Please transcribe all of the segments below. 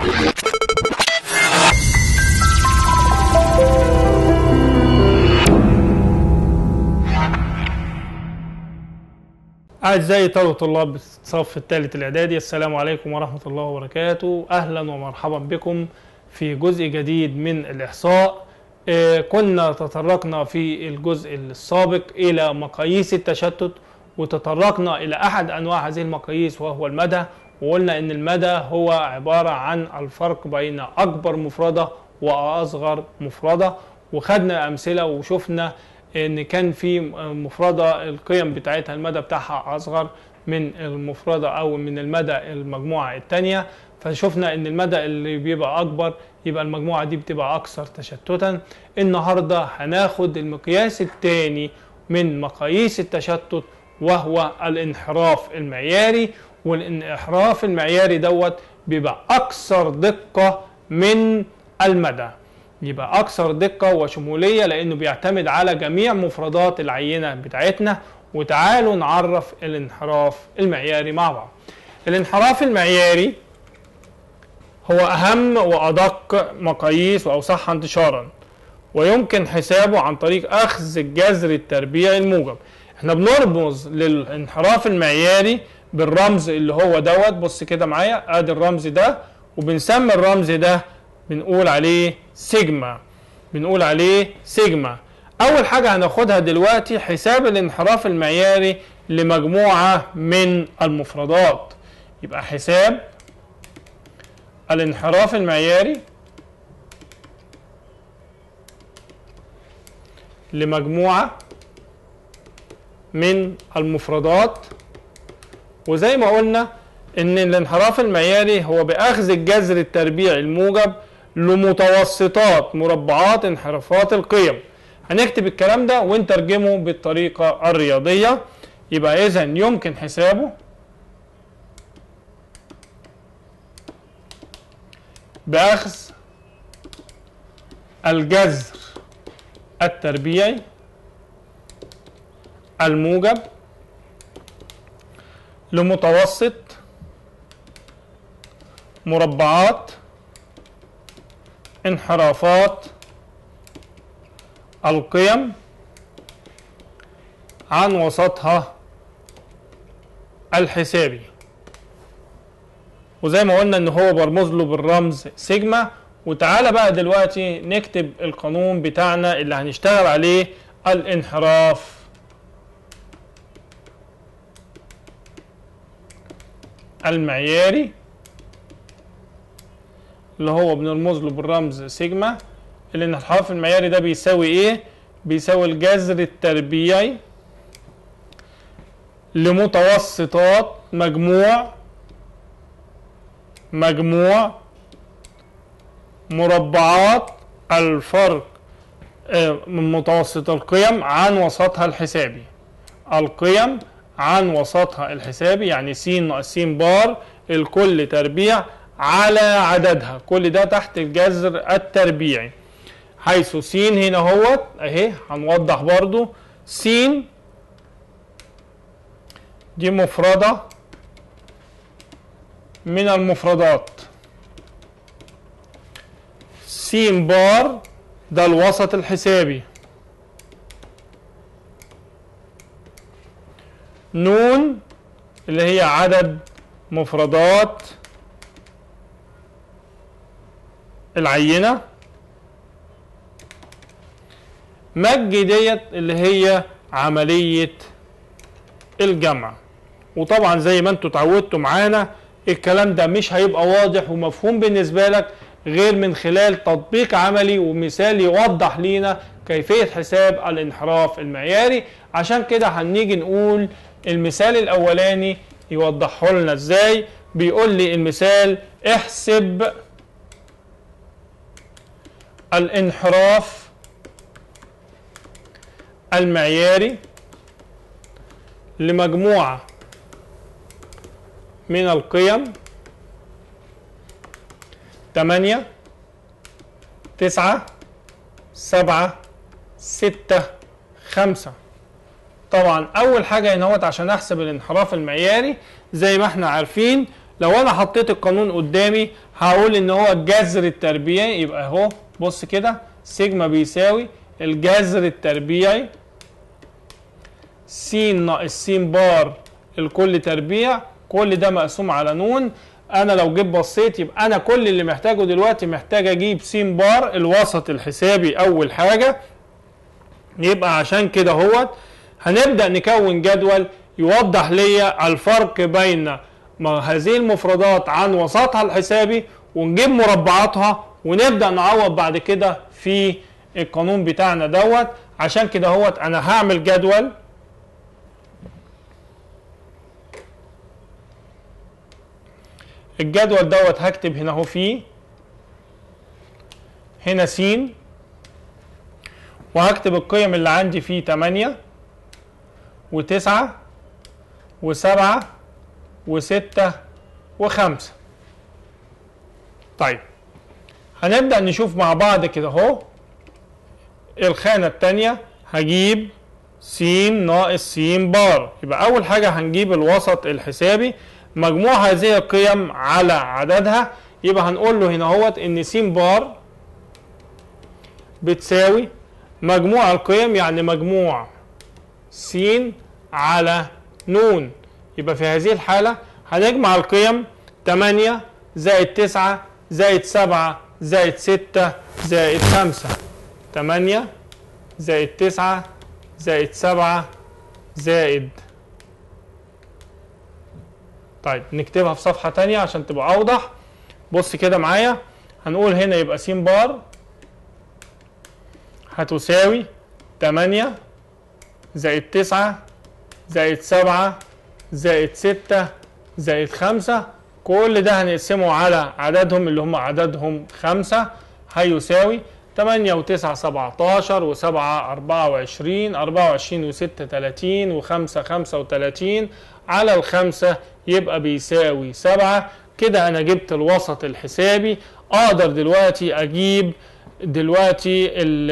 أعزائي طلبة طلاب الصف الثالث الإعدادي السلام عليكم ورحمة الله وبركاته أهلا ومرحبا بكم في جزء جديد من الإحصاء آه، كنا تطرقنا في الجزء السابق إلى مقاييس التشتت وتطرقنا إلى أحد أنواع هذه المقاييس وهو المدى وقلنا إن المدى هو عبارة عن الفرق بين أكبر مفردة وأصغر مفردة وخدنا أمثلة وشفنا ان كان في مفردة القيم بتاعتها المدى بتاعها اصغر من المفردة او من المدى المجموعة التانية فشفنا ان المدى اللي بيبقى اكبر يبقى المجموعة دي بتبقى اكثر تشتتا النهاردة هناخد المقياس التاني من مقاييس التشتت وهو الانحراف المعياري والانحراف المعياري دوت بيبقى اكثر دقة من المدى يبقى اكثر دقه وشموليه لانه بيعتمد على جميع مفردات العينه بتاعتنا وتعالوا نعرف الانحراف المعياري مع بعض الانحراف المعياري هو اهم وادق مقاييس واوسعها انتشارا ويمكن حسابه عن طريق اخذ الجذر التربيعي الموجب احنا بنرمز للانحراف المعياري بالرمز اللي هو دوت بص كده معايا ادي الرمز ده وبنسمي الرمز ده بنقول عليه سيجما بنقول عليه سيجما اول حاجه هناخدها دلوقتي حساب الانحراف المعياري لمجموعه من المفردات يبقى حساب الانحراف المعياري لمجموعه من المفردات وزي ما قلنا ان الانحراف المعياري هو باخذ الجذر التربيعي الموجب لمتوسطات مربعات انحرافات القيم هنكتب الكلام ده ونترجمه بالطريقة الرياضية يبقى إذا يمكن حسابه بأخذ الجذر التربيعي الموجب لمتوسط مربعات انحرافات القيم عن وسطها الحسابي وزي ما قلنا ان هو برمز له بالرمز سيجما وتعالى بقى دلوقتي نكتب القانون بتاعنا اللي هنشتغل عليه الانحراف المعياري اللي هو بنرمز له بالرمز سيجما الانحراف المعياري ده بيساوي ايه بيساوي الجذر التربيعي لمتوسطات مجموع مجموع مربعات الفرق من متوسط القيم عن وسطها الحسابي القيم عن وسطها الحسابي يعني س ناقص س بار الكل تربيع على عددها كل ده تحت الجذر التربيعي حيث س هنا اهوت اهي هنوضح برضو س دي مفردة من المفردات س بار ده الوسط الحسابي نون اللي هي عدد مفردات العينة مج ديت اللي هي عملية الجمع وطبعا زي ما انتوا اتعودتوا معانا الكلام ده مش هيبقى واضح ومفهوم بالنسبة لك غير من خلال تطبيق عملي ومثال يوضح لينا كيفية حساب الانحراف المعياري عشان كده هنيجي نقول المثال الاولاني يوضحه لنا ازاي بيقول لي المثال احسب الانحراف المعياري لمجموعة من القيم تمانية تسعة سبعة ستة خمسة طبعا أول حاجة هنا هوت عشان أحسب الانحراف المعياري زي ما احنا عارفين لو انا حطيت القانون قدامي هقول ان هو الجذر التربيعي يبقى اهو بص كده سيجما بيساوي الجذر التربيعي س ناقص س بار الكل تربيع كل ده مقسوم على نون انا لو جيت بصيت يبقى انا كل اللي محتاجه دلوقتي محتاج اجيب س بار الوسط الحسابي اول حاجه يبقى عشان كده هوت هنبدا نكون جدول يوضح لي الفرق بين هذه المفردات عن وسطها الحسابي ونجيب مربعاتها ونبدا نعوض بعد كده في القانون بتاعنا دوت عشان كده هوت انا هعمل جدول الجدول دوت هكتب هنا اهو فيه هنا س وهكتب القيم اللي عندي فيه 8 و9 و7 و6 و5 طيب هنبدأ نشوف مع بعض كده اهو الخانة التانية هجيب س ناقص س بار يبقى أول حاجة هنجيب الوسط الحسابي مجموع هذه القيم على عددها يبقى هنقول له هنا اهوت ان س بار بتساوي مجموع القيم يعني مجموع س على ن يبقى في هذه الحالة هنجمع القيم 8 زائد 9 زائد 7 زائد 6 زائد 5 8 زائد 9 زائد 7 زائد طيب نكتبها في صفحة تانية عشان تبقى أوضح بص كده معايا هنقول هنا يبقى س بار هتساوي 8 زائد 9 زائد 7 زائد 6 زائد 5 كل ده هنقسمه على عددهم اللي هم عددهم 5 هيساوي 8 و9 17 و7 24 24 و6 30 و5 35 على الخمسة يبقى بيساوي 7 كده انا جبت الوسط الحسابي اقدر دلوقتي اجيب دلوقتي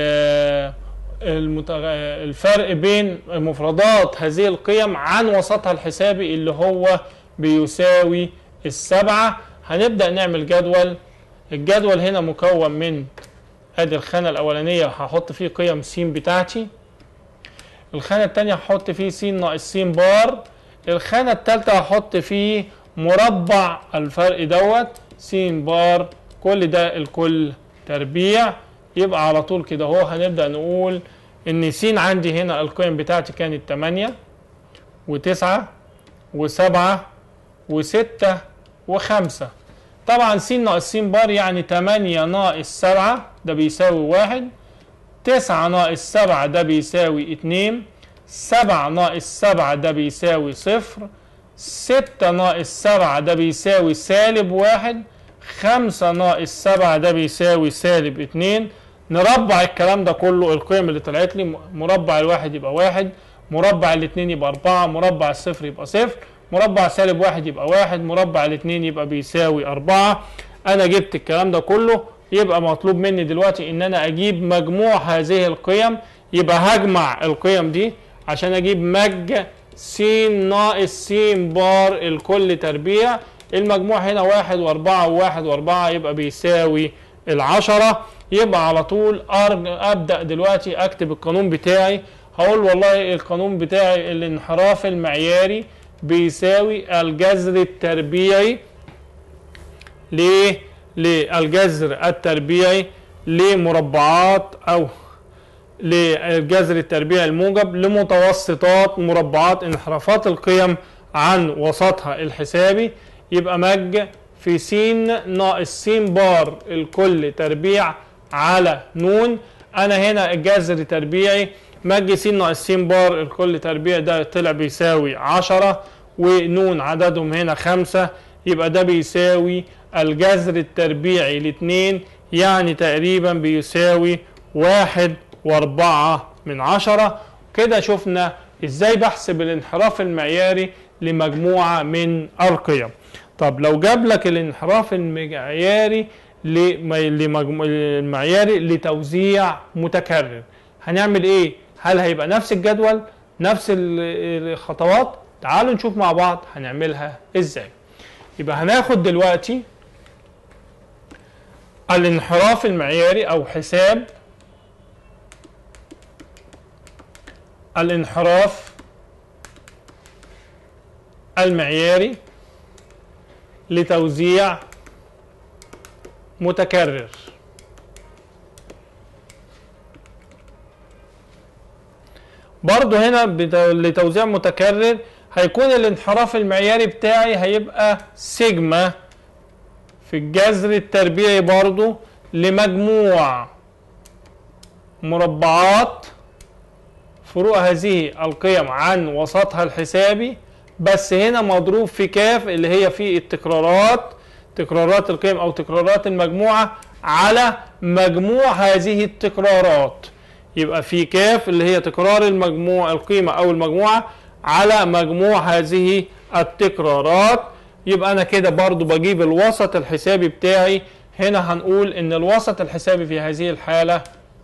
الفرق بين مفردات هذه القيم عن وسطها الحسابي اللي هو بيساوي السبعة هنبدأ نعمل جدول الجدول هنا مكون من ادي الخانة الاولانية هحط فيه قيم س بتاعتي الخانة التانية هحط فيه س ناقص س بار الخانة التالتة هحط فيه مربع الفرق دوت س بار كل ده الكل تربيع يبقى على طول كده اهو هنبدأ نقول ان س عندي هنا القيم بتاعتي كانت 8 و9 و7 و6 و5 طبعا س ناقص س بار يعني 8 ناقص 7 ده بيساوي 1 9 ناقص 7 ده بيساوي 2 7 ناقص 7 ده بيساوي 0 6 ناقص 7 ده بيساوي سالب 1 5 ناقص 7 ده بيساوي سالب 2 نربع الكلام ده كله القيم اللي طلعت لي مربع الواحد يبقى واحد مربع الاثنين يبقى أربعة مربع الصفر يبقى صفر مربع سالب واحد يبقى واحد مربع الاثنين يبقى بيساوي أربعة أنا جبت الكلام ده كله يبقى مطلوب مني دلوقتي إن أنا أجيب مجموع هذه القيم يبقى هجمع القيم دي عشان أجيب مج س ناقص س بار الكل تربيع المجموع هنا واحد وأربعة وواحد وأربعة يبقى بيساوي العشرة يبقى على طول أبدأ دلوقتي أكتب القانون بتاعي هقول والله القانون بتاعي الانحراف المعياري بيساوي الجذر التربيعي ليه للجذر التربيعي لمربعات او للجذر التربيعي الموجب لمتوسطات مربعات انحرافات القيم عن وسطها الحسابي يبقى مج في س ناقص س بار الكل تربيع على ن انا هنا الجذر تربيعي مج س ناقص س بار الكل تربيع ده طلع بيساوي 10 ونون عددهم هنا خمسة يبقى ده بيساوي الجذر التربيعي لاتنين يعني تقريبا بيساوي واحد واربعة من عشرة كده شفنا ازاي بحسب الانحراف المعياري لمجموعة من القيم طب لو جاب لك الانحراف المعياري لمجمو... المعياري لتوزيع متكرر هنعمل ايه هل هيبقى نفس الجدول نفس الخطوات تعالوا نشوف مع بعض هنعملها ازاي يبقى هناخد دلوقتي الانحراف المعياري او حساب الانحراف المعياري لتوزيع متكرر برضو هنا لتوزيع متكرر هيكون الانحراف المعياري بتاعي هيبقى سيجما في الجذر التربيعي برضو لمجموع مربعات فروق هذه القيم عن وسطها الحسابي بس هنا مضروب في كاف اللي هي في التكرارات تكرارات القيم او تكرارات المجموعة على مجموع هذه التكرارات يبقى في كاف اللي هي تكرار المجموع القيمة او المجموعة على مجموع هذه التكرارات يبقى انا كده برضو بجيب الوسط الحسابي بتاعي هنا هنقول ان الوسط الحسابي في هذه الحالة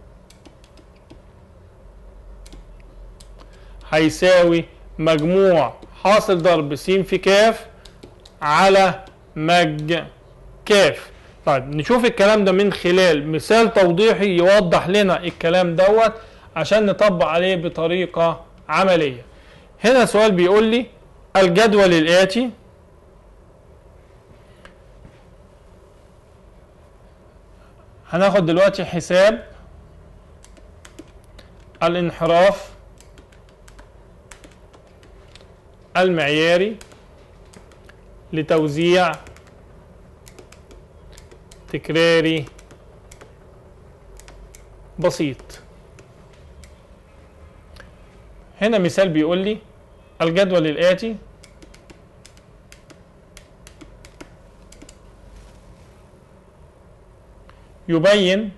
هيساوي مجموع حاصل ضرب س في كاف على مج كاف طيب نشوف الكلام ده من خلال مثال توضيحي يوضح لنا الكلام دوت عشان نطبق عليه بطريقة عملية هنا سؤال بيقول لي الجدول الآتي هناخد دلوقتي حساب الانحراف المعياري لتوزيع تكراري بسيط هنا مثال بيقول لي الجدول الآتي يبين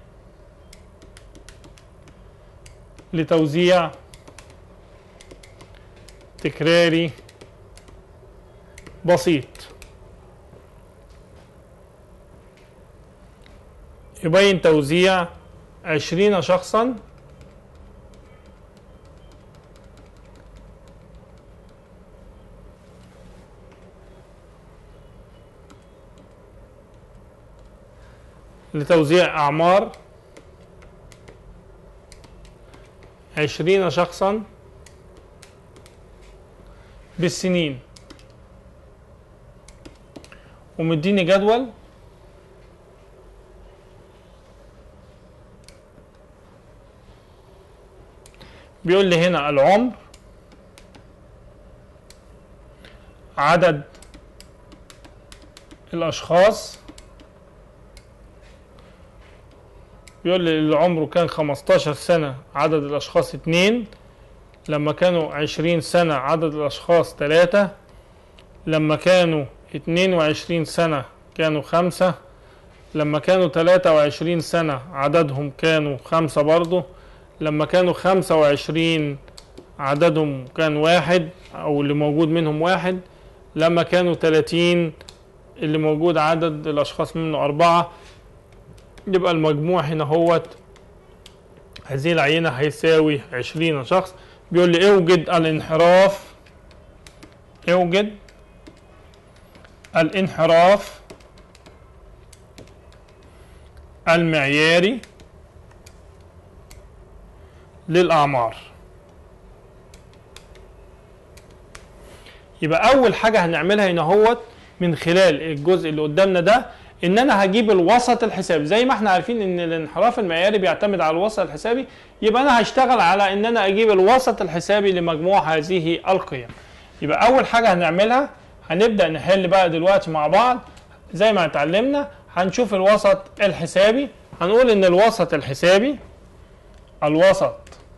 لتوزيع تكراري بسيط يبين توزيع عشرين شخصا لتوزيع أعمار عشرين شخصا بالسنين ومديني جدول بيقول لي هنا العمر عدد الأشخاص بيقول لي اللي عمره كان 15 سنة عدد الأشخاص اتنين لما كانوا 20 سنة عدد الأشخاص تلاتة لما كانوا 22 سنة كانوا خمسة لما كانوا 23 سنة عددهم كانوا خمسة برضه لما كانوا 25 عددهم كان واحد أو اللي موجود منهم واحد لما كانوا 30 اللي موجود عدد الأشخاص منه أربعة يبقى المجموع هنا هوت هذه العينة هيساوي 20 شخص بيقول لي اوجد الانحراف اوجد الانحراف المعياري للأعمار يبقى أول حاجة هنعملها هنا هوت من خلال الجزء اللي قدامنا ده ان انا هجيب الوسط الحسابي زي ما احنا عارفين ان الانحراف المعياري بيعتمد على الوسط الحسابي يبقى انا هشتغل على ان انا اجيب الوسط الحسابي لمجموع هذه القيم يبقى اول حاجه هنعملها هنبدا نحل بقى دلوقتي مع بعض زي ما اتعلمنا هنشوف الوسط الحسابي هنقول ان الوسط الحسابي الوسط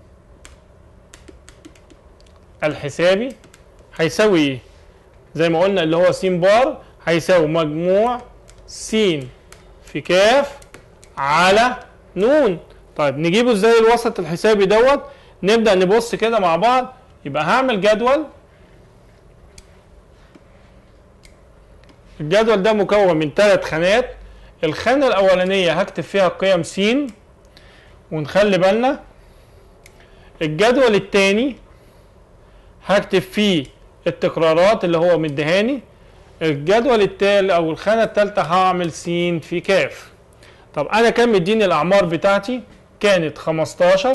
الحسابي هيساوي ايه زي ما قلنا اللي هو س بار هيساوي مجموع س في كاف على نون طيب نجيبه ازاي الوسط الحسابي دوت نبدا نبص كده مع بعض يبقى هعمل جدول الجدول ده مكون من ثلاث خانات الخانه الاولانيه هكتب فيها قيم س ونخلي بالنا الجدول الثاني هكتب فيه التكرارات اللي هو مديهاني الجدول التالي او الخانه الثالثه هعمل س في كاف طب انا كان مديني الاعمار بتاعتي كانت 15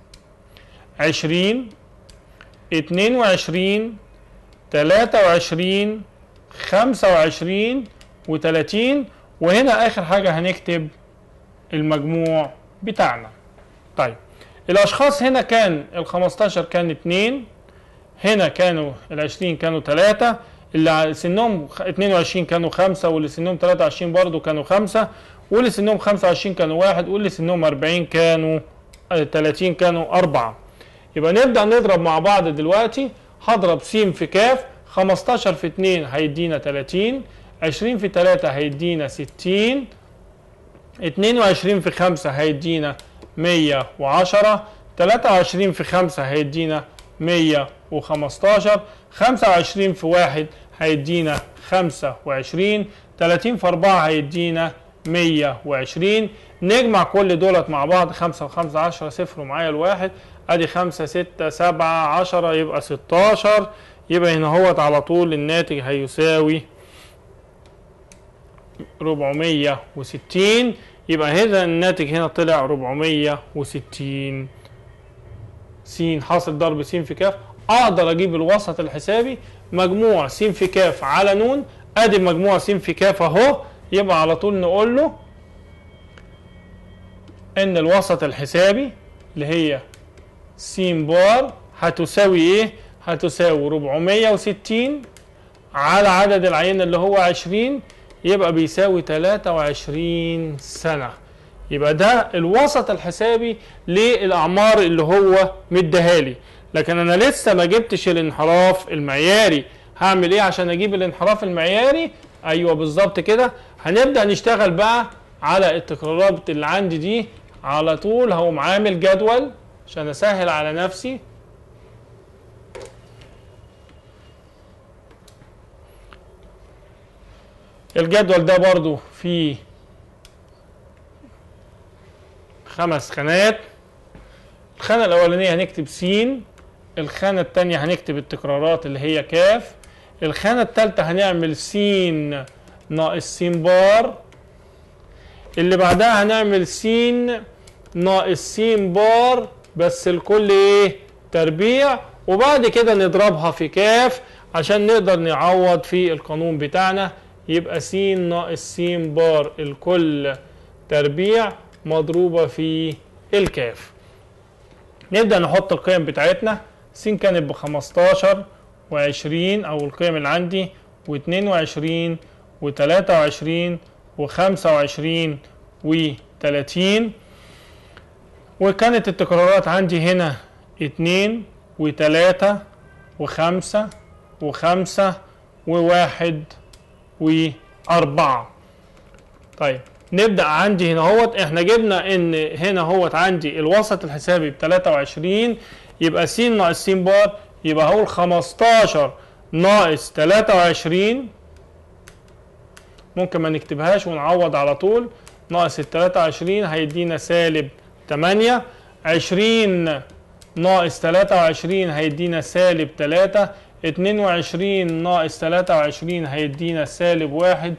20 22 23 25 و30 وهنا اخر حاجه هنكتب المجموع بتاعنا طيب الاشخاص هنا كان ال 15 كان 2 هنا كانوا ال 20 كانوا 3 اللي سنهم 22 كانوا 5 واللي سنهم 23 برضو كانوا 5 واللي سنهم 25 كانوا 1 واللي سنهم 40 كانوا 30 كانوا 4 يبقى نبدأ نضرب مع بعض دلوقتي هضرب س في كاف 15 في 2 هيدينا 30 20 في 3 هيدينا 60 22 في 5 هيدينا 110 23 في 5 هيدينا 115 25 في 1 هيدينا 25 30 في 4 هيدينا 120 نجمع كل دولت مع بعض 5 و5 10 صفر ومعايا الواحد ادي 5 6 7 10 يبقى 16 يبقى هنا هوت على طول الناتج هيساوي 460 يبقى هنا الناتج هنا طلع 460 س حاصل ضرب س في كاف اقدر اجيب الوسط الحسابي مجموع س في كاف على ن ادي مجموع س في كاف اهو يبقى على طول نقول له ان الوسط الحسابي اللي هي س بار هتساوي ايه هتساوي 460 على عدد العين اللي هو 20 يبقى بيساوي 23 سنة يبقى ده الوسط الحسابي للأعمار اللي هو مديهالي لكن أنا لسه ما جبتش الانحراف المعياري هعمل إيه عشان أجيب الانحراف المعياري أيوه بالظبط كده هنبدأ نشتغل بقى على التكرارات اللي عندي دي على طول هقوم عامل جدول عشان أسهل على نفسي الجدول ده برضو فيه خمس خانات الخانة الأولانية هنكتب س الخانة التانية هنكتب التكرارات اللي هي كاف الخانة التالتة هنعمل س ناقص س بار اللي بعدها هنعمل س ناقص س بار بس الكل ايه تربيع وبعد كده نضربها في كاف عشان نقدر نعوض في القانون بتاعنا يبقى س ناقص س بار الكل تربيع مضروبة في الكاف نبدأ نحط القيم بتاعتنا س كانت بخمستاشر وعشرين أو القيم اللي عندي واتنين وعشرين وتلاتة وعشرين وخمسة وعشرين وتلاتين وكانت التكرارات عندي هنا اتنين وتلاتة وخمسة وخمسة وواحد وأربعة طيب نبدأ عندي هنا هوت احنا جبنا ان هنا هوت عندي الوسط الحسابي ب 23 يبقى س ناقص س بار يبقى هو ال 15 ناقص 23 ممكن ما نكتبهاش ونعوض على طول ناقص ال 23 هيدينا سالب 8 20 ناقص 23 هيدينا سالب 3 22 ناقص 23 هيدينا سالب 1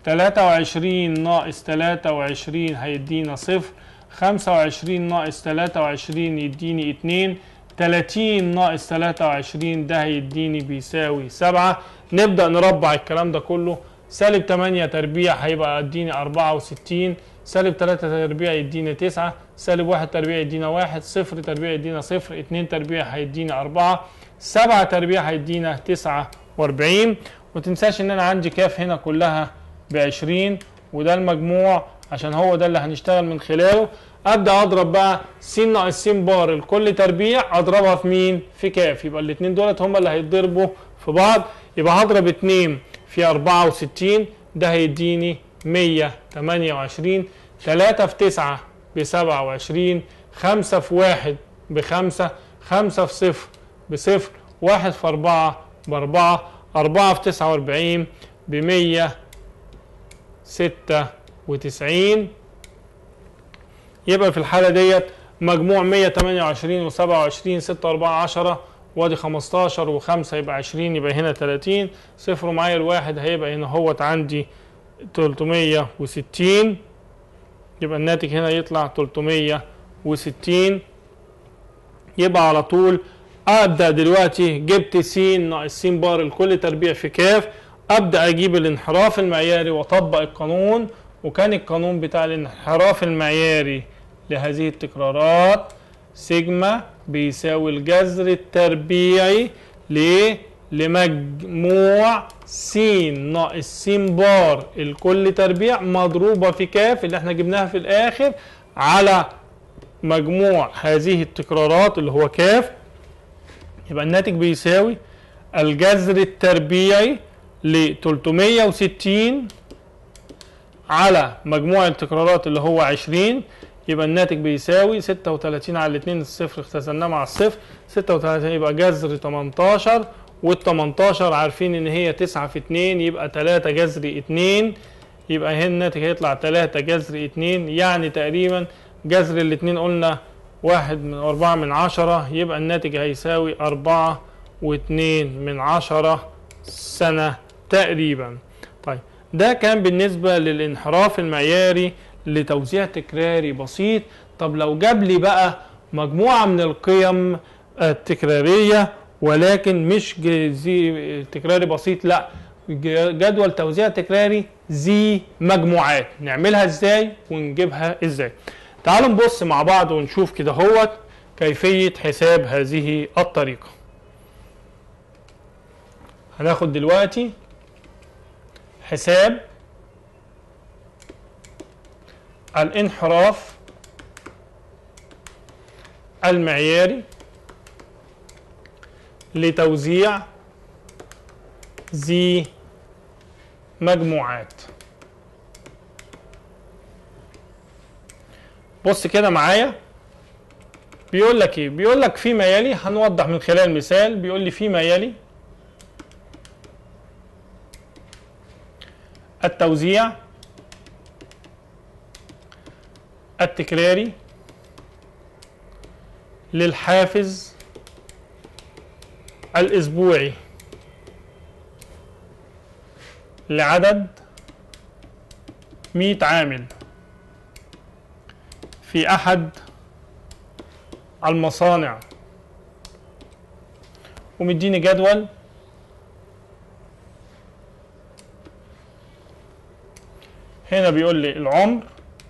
23 ناقص 23 هيدينا صفر 25 ناقص 23 يديني 2 30 ناقص 23 ده هيديني بيساوي 7 نبدأ نربع الكلام ده كله سالب 8 تربيع هيبقى يديني 64 سالب 3 تربيع يدينا 9 سالب 1 تربيع يدينا 1 صفر تربيع يدينا صفر 2 تربيع هيدينا 4 7 تربيع هيدينا 49 وتنساش ان انا عندي كاف هنا كلها ب 20 وده المجموع عشان هو ده اللي هنشتغل من خلاله ابدا اضرب بقى س ناقص س بار الكل تربيع اضربها في مين في كاف يبقى الاثنين دولت هم اللي هيتضربوا في بعض يبقى هضرب 2 في 64 ده هيديني 128 3 في 9 ب 27 5 في 1 ب 5 5 في 0 بصفر 1 في 4 ب 4 4 في 49 ب 196 يبقى في الحالة ديت مجموع 128 و27 6 4 10 وادي 15 و5 يبقى 20 يبقى هنا 30 صفر معايا الواحد هيبقى هنا هوت عندي 360 يبقى الناتج هنا يطلع 360 يبقى على طول ابدا دلوقتي جبت س ناقص س بار الكل تربيع في كاف ابدا اجيب الانحراف المعياري واطبق القانون وكان القانون بتاع الانحراف المعياري لهذه التكرارات سيجما بيساوي الجذر التربيعي ليه؟ لمجموع س ناقص س بار الكل تربيع مضروبة في كاف اللي احنا جبناها في الآخر على مجموع هذه التكرارات اللي هو كاف يبقى الناتج بيساوي الجذر التربيعي ل 360 على مجموع التكرارات اللي هو 20 يبقى الناتج بيساوي 36 على 2 الصفر اختزلناه مع الصفر 36 يبقى جذر 18 وال 18 عارفين ان هي 9 في 2 يبقى 3 جذر 2 يبقى هنا الناتج هيطلع 3 جذر 2 يعني تقريبا جذر الاثنين قلنا واحد من أربعة من عشرة يبقى الناتج هيساوي أربعة واتنين من عشرة سنة تقريبا طيب ده كان بالنسبة للانحراف المعياري لتوزيع تكراري بسيط طب لو جاب لي بقى مجموعة من القيم التكرارية ولكن مش زي تكراري بسيط لا جدول توزيع تكراري ذي مجموعات نعملها ازاي ونجيبها ازاي تعالوا نبص مع بعض ونشوف كده هوت كيفية حساب هذه الطريقة هناخد دلوقتي حساب الانحراف المعياري لتوزيع ذي مجموعات بص كده معايا بيقول لك ايه بيقول لك فيما يلي هنوضح من خلال مثال بيقول لي فيما يلي التوزيع التكراري للحافز الاسبوعي لعدد 100 عامل في احد المصانع ومديني جدول هنا بيقول لي العمر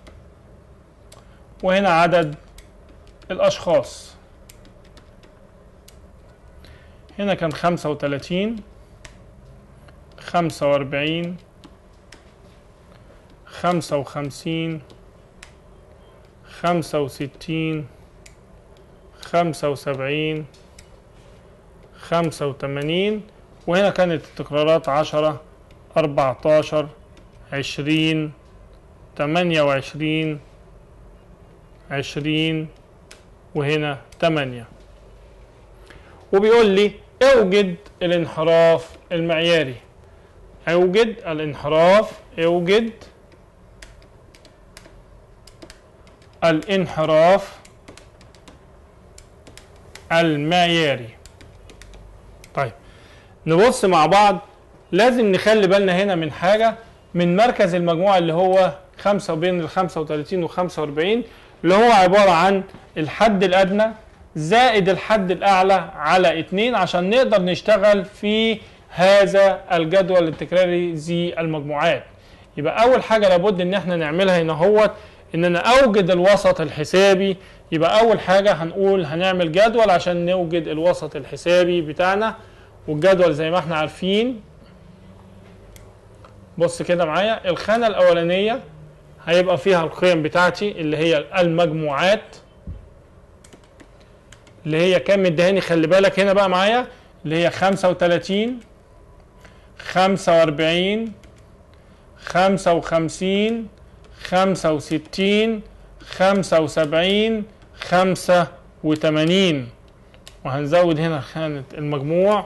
وهنا عدد الاشخاص هنا كان خمسة وتلاتين خمسة واربعين خمسة وخمسين خمسة وستين خمسة وسبعين خمسة وتمانين وهنا كانت التكرارات عشرة أربعتاشر عشرين تمانية وعشرين عشرين وهنا تمانية وبيقول لي اوجد الانحراف المعياري اوجد الانحراف اوجد الانحراف المعياري طيب نبص مع بعض لازم نخلي بالنا هنا من حاجة من مركز المجموعة اللي هو خمسة بين ال 35 و 45 اللي هو عبارة عن الحد الأدنى زائد الحد الأعلى على اتنين عشان نقدر نشتغل في هذا الجدول التكراري ذي المجموعات يبقى أول حاجة لابد إن احنا نعملها هنا هوت إن أنا أوجد الوسط الحسابي يبقى أول حاجة هنقول هنعمل جدول عشان نوجد الوسط الحسابي بتاعنا والجدول زي ما احنا عارفين بص كده معايا الخانة الأولانية هيبقى فيها القيم بتاعتي اللي هي المجموعات اللي هي كام مدهاني خلي بالك هنا بقى معايا اللي هي خمسة وتلاتين خمسة وأربعين خمسة وخمسين خمسة وستين خمسة وسبعين خمسة وتمانين وهنزود هنا خانة المجموع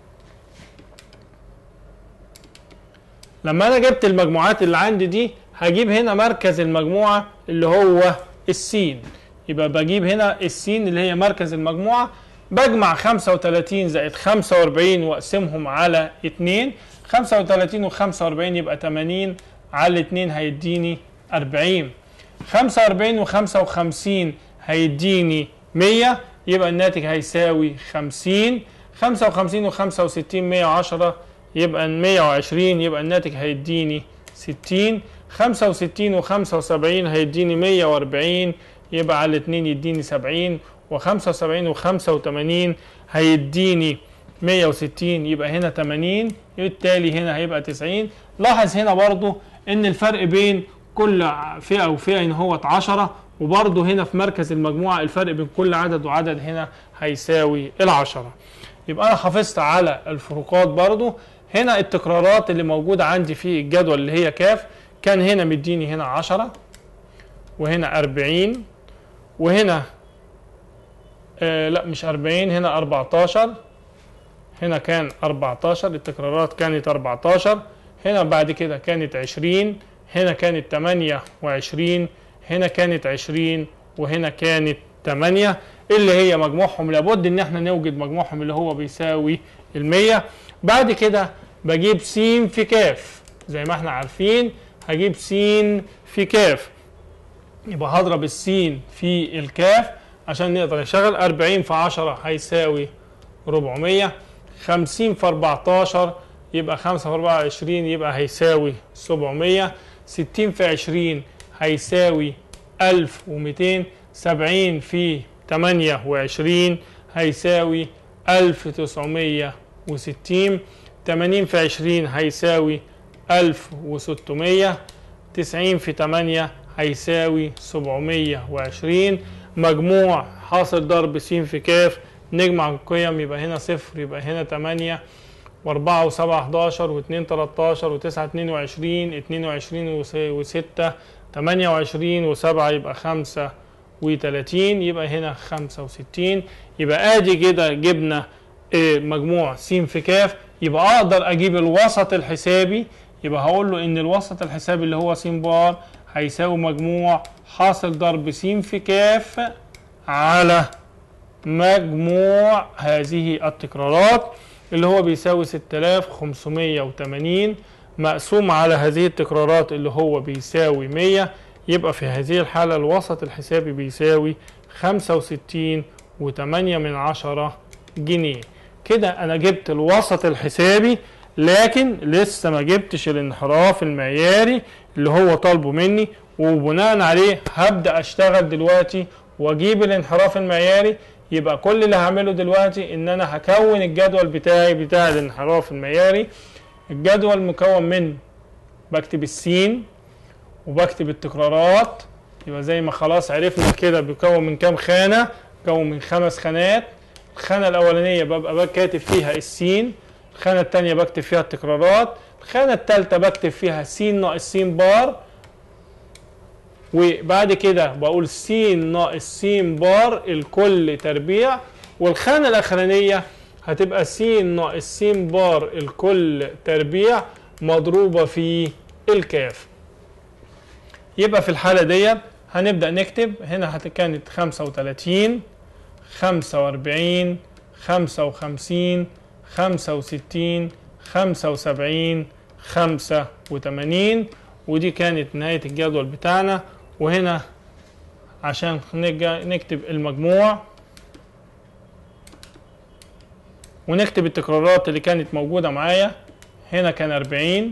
لما انا جبت المجموعات اللي عندي دي هجيب هنا مركز المجموعة اللي هو السين يبقى بجيب هنا السين اللي هي مركز المجموعة بجمع 35 زائد 45 واقسمهم على 2 35 و45 يبقى 80 على 2 هيديني 40 45 و55 هيديني 100 يبقى الناتج هيساوي 50 55 و65 110 يبقى 120 يبقى الناتج هيديني 60 65 و75 هيديني 140 يبقى على 2 يديني 70 و75 و85 هيديني 160 يبقى هنا 80 بالتالي هنا هيبقى 90 لاحظ هنا برضو ان الفرق بين كل فئة وفئة هنا هو 10 وبرضو هنا في مركز المجموعة الفرق بين كل عدد وعدد هنا هيساوي العشرة يبقى انا حافظت على الفروقات برضو هنا التكرارات اللي موجودة عندي في الجدول اللي هي كاف كان هنا مديني هنا 10 وهنا 40 وهنا آه لا مش 40 هنا 14 هنا كان 14 التكرارات كانت 14 هنا بعد كده كانت 20 هنا كانت 28 هنا كانت 20 وهنا كانت 8 اللي هي مجموعهم لابد ان احنا نوجد مجموعهم اللي هو بيساوي ال100 بعد كده بجيب س في كاف زي ما احنا عارفين هجيب س في كاف يبقى هضرب السين في الكاف عشان نقدر نشغل 40 في 10 هيساوي 400 50 في 14 يبقى 5 في 24 يبقى هيساوي 700 60 في 20 هيساوي 1200 70 في 28 هيساوي 1960 80 في 20 هيساوي 1600 90 في 8 هيساوي 720 مجموع حاصل ضرب س في ك نجمع القيم يبقى هنا صفر يبقى هنا 8 و4 و7 11 و2 13 و9 22 22 و6 28 و7 يبقى 5 و30 يبقى هنا 65 يبقى ادي كده جبنا مجموع س في ك يبقى اقدر اجيب الوسط الحسابي يبقى هقول له ان الوسط الحسابي اللي هو س بار هيساوي مجموع حاصل ضرب س في ك على مجموع هذه التكرارات اللي هو بيساوي 6580 مقسوم على هذه التكرارات اللي هو بيساوي 100 يبقى في هذه الحالة الوسط الحسابي بيساوي 65 و8 من عشرة جنيه كده أنا جبت الوسط الحسابي لكن لسه ما جبتش الانحراف المعياري اللي هو طالبه مني وبناء عليه هبدأ أشتغل دلوقتي وأجيب الانحراف المعياري يبقى كل اللي هعمله دلوقتي ان انا هكون الجدول بتاعي بتاع الانحراف المعياري الجدول مكون من بكتب السين وبكتب التكرارات يبقى زي ما خلاص عرفنا كده بيكون من كام خانة بيكون من خمس خانات الخانة الأولانية ببقى كاتب فيها السين الخانة التانية بكتب فيها التكرارات الخانة التالتة بكتب فيها س ناقص س بار وبعد كده بقول س ناقص س بار الكل تربيع والخانة الأخرانية هتبقى س ناقص س بار الكل تربيع مضروبة في الكاف يبقى في الحالة ديت هنبدأ نكتب هنا كانت خمسة وتلاتين خمسة وأربعين خمسة وخمسين خمسة وستين خمسة وسبعين خمسة وتمانين ودي كانت نهاية الجدول بتاعنا وهنا عشان نكتب المجموع ونكتب التكرارات اللي كانت موجودة معايا هنا كان أربعين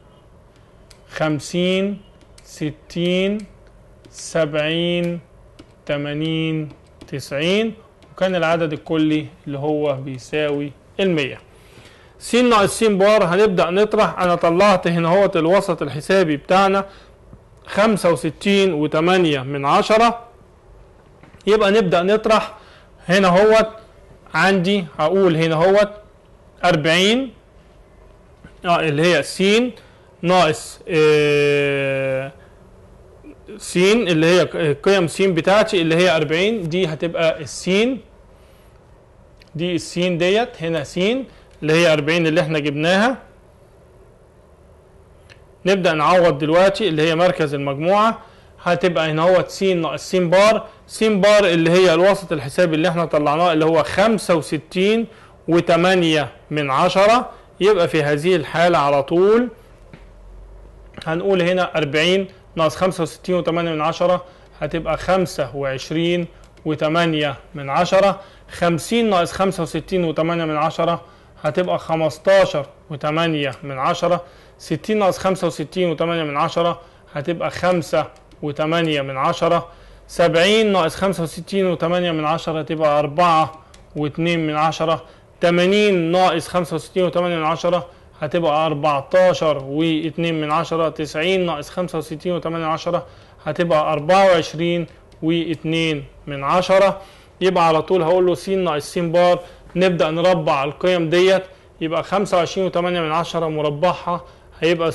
خمسين ستين سبعين تمانين تسعين وكان العدد الكلي اللي هو بيساوي المية س ناقص س بار هنبدأ نطرح أنا طلعت هنا هوت الوسط الحسابي بتاعنا خمسة وستين وتمانية من عشرة يبقى نبدأ نطرح هنا هوت عندي هقول هنا هوت أربعين اه اللي هي س ناقص آه س اللي هي قيم س بتاعتي اللي هي 40 دي هتبقى السين دي السين ديت هنا س اللي هي 40 اللي احنا جبناها نبدأ نعوض دلوقتي اللي هي مركز المجموعة هتبقى هنا هو س ناقص س بار س بار اللي هي الوسط الحسابي اللي احنا طلعناه اللي هو 65 و8 من عشرة يبقى في هذه الحالة على طول هنقول هنا 40 ناقص 65 و8 من عشرة هتبقى 25 و8 من عشرة 50 ناقص 65 و8 من عشرة هتبقى 15 و8 من عشرة 60 ناقص 65 و8 من عشرة هتبقى 5 و8 من عشرة 70 ناقص 65 و8 من عشرة هتبقى 4 و2 من عشرة 80 ناقص 65 و8 من عشرة هتبقى 14 و2 من عشرة 90 ناقص 65 و8 من عشرة هتبقى 24 و2 من عشرة يبقى على طول هقول له س ناقص س بار نبدأ نربع القيم ديت يبقى 25 و8 من عشرة مربعها هيبقى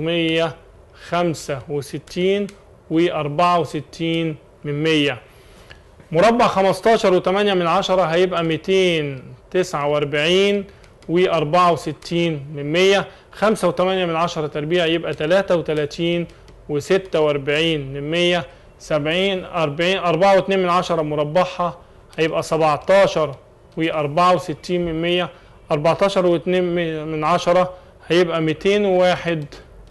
665 و64 من 100 مربع 15 و8 من عشرة هيبقى 249 و64 من 100 5 و8 من عشرة تربيع يبقى 33 و46 من 100 70 40 4 و2 من عشرة مربعها هيبقى 17 و64 من 100 14 و2 من عشرة هيبقى 201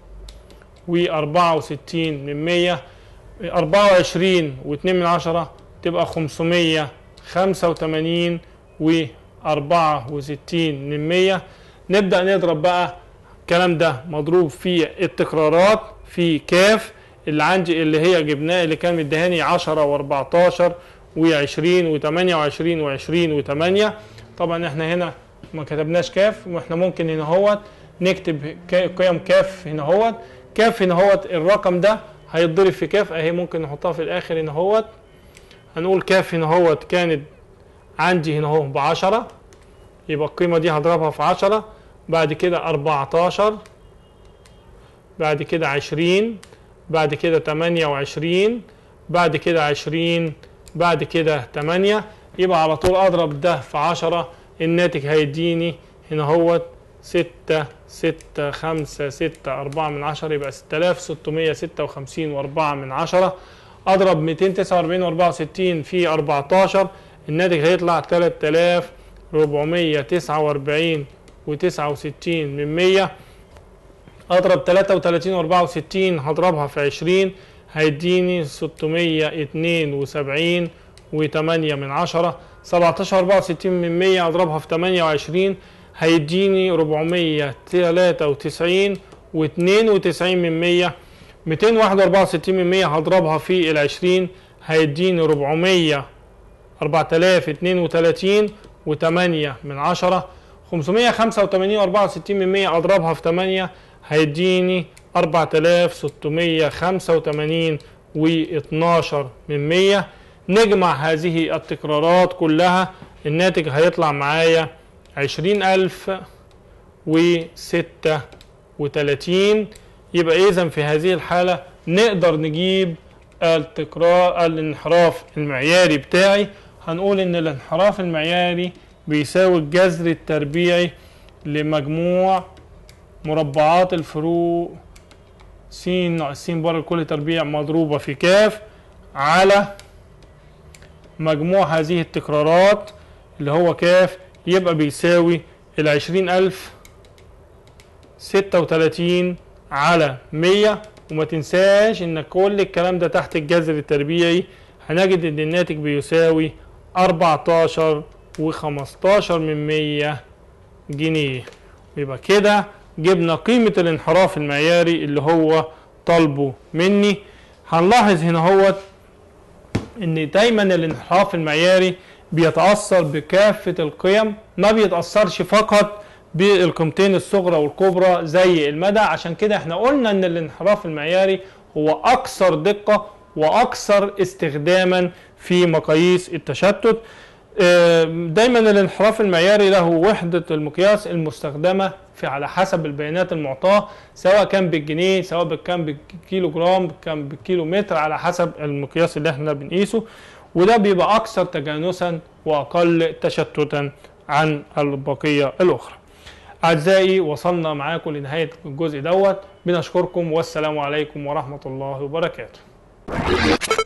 و64 من 100 24 و2 من عشرة تبقى 585 و64 من 100 نبدأ نضرب بقى الكلام ده مضروب في التكرارات في كاف اللي عندي اللي هي جبناه اللي كان مديهاني 10 و14 و20 و28 و20 و8 طبعا احنا هنا ما كتبناش كاف واحنا ممكن هنا هوت نكتب قيم كاف هنا هوت كاف هنا هوت الرقم ده هيتضرب في كاف اهي ممكن نحطها في الاخر هنا هوت هنقول كاف هنا هوت كانت عندي هنا اهو ب 10 يبقى القيمه دي هضربها في 10 بعد كده 14 بعد كده 20 بعد كده 28 بعد كده 20 بعد كده 8 يبقى على طول اضرب ده في 10 الناتج هيديني هنا هوت 6 6 5 6 4 من 10 يبقى 6656 و4 من 10 اضرب 249 و64 في 14 الناتج هيطلع 3449 و69 من 100 اضرب 33 و64 هضربها في 20 هيديني 672 و8 من 10 17 64 من 100 اضربها في 28 هيديني 493 و92 من 100 264 من 100 هضربها في ال 20 هيديني 400 4032 و8 من 10 585 و64 من 100 اضربها في 8 هيديني 4685 و12 من 100 نجمع هذه التكرارات كلها الناتج هيطلع معايا 20000 و36 يبقى اذا في هذه الحالة نقدر نجيب التكرار الانحراف المعياري بتاعي هنقول ان الانحراف المعياري بيساوي الجذر التربيعي لمجموع مربعات الفروق س ناقص س بار لكل تربيع مضروبة في كاف على مجموع هذه التكرارات اللي هو كاف يبقى بيساوي العشرين ألف ستة وتلاتين على مية وما تنساش ان كل الكلام ده تحت الجذر التربيعي هنجد ان الناتج بيساوي أربعتاشر وخمستاشر من مية جنيه يبقى كده جبنا قيمة الانحراف المعياري اللي هو طالبه مني هنلاحظ هنا هو ان دايما الانحراف المعياري بيتأثر بكافة القيم ما بيتأثرش فقط بالقيمتين الصغرى والكبرى زي المدى عشان كده احنا قلنا ان الانحراف المعياري هو اكثر دقة واكثر استخداما في مقاييس التشتت دايما الانحراف المعياري له وحدة المقياس المستخدمة في على حسب البيانات المعطاة سواء كان بالجنيه سواء كان بالكيلو جرام كان بالكيلو متر على حسب المقياس اللي احنا بنقيسه وده بيبقى أكثر تجانسا وأقل تشتتا عن البقية الأخرى أعزائي وصلنا معاكم لنهاية الجزء دوت بنشكركم والسلام عليكم ورحمة الله وبركاته الله